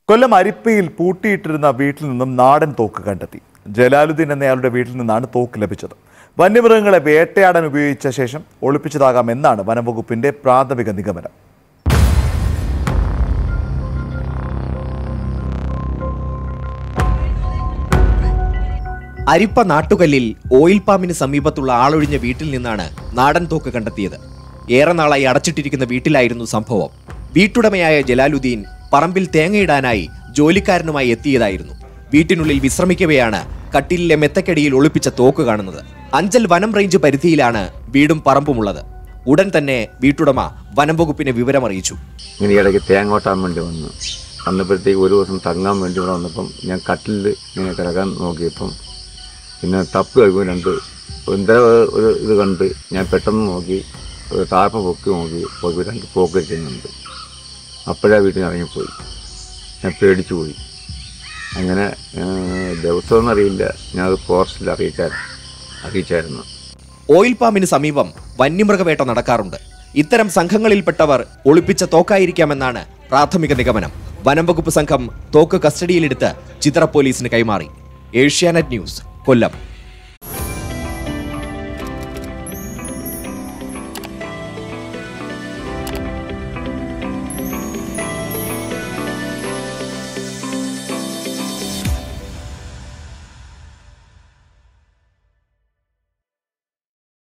കൊല്ലം അരിപ്പയിൽ പൂട്ടിയിട്ടിരുന്ന വീട്ടിൽ നിന്നും നാടൻ തോക്ക് കണ്ടെത്തി ജലാലുദ്ദീൻ എന്നയാളുടെ വീട്ടിൽ നിന്നാണ് തോക്ക് ലഭിച്ചത് വന്യമൃഗങ്ങളെ വേട്ടയാടാൻ ഉപയോഗിച്ച ശേഷം ഒളിപ്പിച്ചതാകാമെന്നാണ് വനംവകുപ്പിന്റെ പ്രാഥമിക നിഗമനം അരിപ്പ നാട്ടുകല്ലിൽ ഓയിൽ പാമ്പിന് സമീപത്തുള്ള ആളൊഴിഞ്ഞ വീട്ടിൽ നിന്നാണ് നാടൻ തോക്ക് കണ്ടെത്തിയത് ഏറെ നാളായി അടച്ചിട്ടിരിക്കുന്ന വീട്ടിലായിരുന്നു സംഭവം വീട്ടുടമയായ ജലാലുദ്ദീൻ പറമ്പിൽ തേങ്ങയിടാനായി ജോലിക്കാരനുമായി എത്തിയതായിരുന്നു വീട്ടിനുള്ളിൽ വിശ്രമിക്കവെയാണ് കട്ടിലിലെ മെത്തക്കടിയിൽ ഒളിപ്പിച്ച തോക്ക് കാണുന്നത് അഞ്ചൽ വനം റേഞ്ച് പരിധിയിലാണ് വീടും പറമ്പുമുള്ളത് ഉടൻ തന്നെ വീട്ടുടമ വനം വകുപ്പിനെ വിവരമറിയിച്ചു ഇങ്ങനെ ഇടയ്ക്ക് തേങ്ങ ഓട്ടാൻ വേണ്ടി വന്നു വന്നപ്പോഴത്തേക്ക് ഒരു ദിവസം തങ്ങാൻ വേണ്ടി ഇവിടെ വന്നപ്പം ഞാൻ കട്ടിലിൽ ഇങ്ങനെ കിടക്കാൻ നോക്കിയപ്പം പിന്നെ തപ്പ് കഴിയുമ്പോൾ രണ്ട് എന്താ ഒരു ഇത് കണ്ട് ഞാൻ പെട്ടെന്ന് നോക്കി ഒരു താഴ്പ പൊക്കി നോക്കി പോയി രണ്ട് പോക്കറ്റ് ചെയ്യുന്നുണ്ട് അപ്പോഴാ വീട്ടിൽ നിന്ന് ഇറങ്ങിപ്പോയി ഞാൻ പേടിച്ചു പോയി അങ്ങനെ ഏഹ്, ദിവസമൊന്നും അറിയില്ല ഞാൻ അത് ഫോറസ്റ്റിൽ അറിയിച്ചാൽ അറിയിച്ചായിരുന്നു ഓയിൽ പാമ്പിന് സമീപം വന്യമൃഗവേട്ട നടക്കാറുണ്ട് ഇത്തരം സംഘങ്ങളിൽപ്പെട്ടവർ ഒളിപ്പിച്ച തോക്കായിരിക്കാമെന്നാണ് പ്രാഥമിക നിഗമനം വനം വകുപ്പ് സംഘം തോക്ക് കസ്റ്റഡിയിലെടുത്ത് ചിത്ര പോലീസിന് കൈമാറി ഏഷ്യാനെറ്റ് ന്യൂസ് കൊല്ലം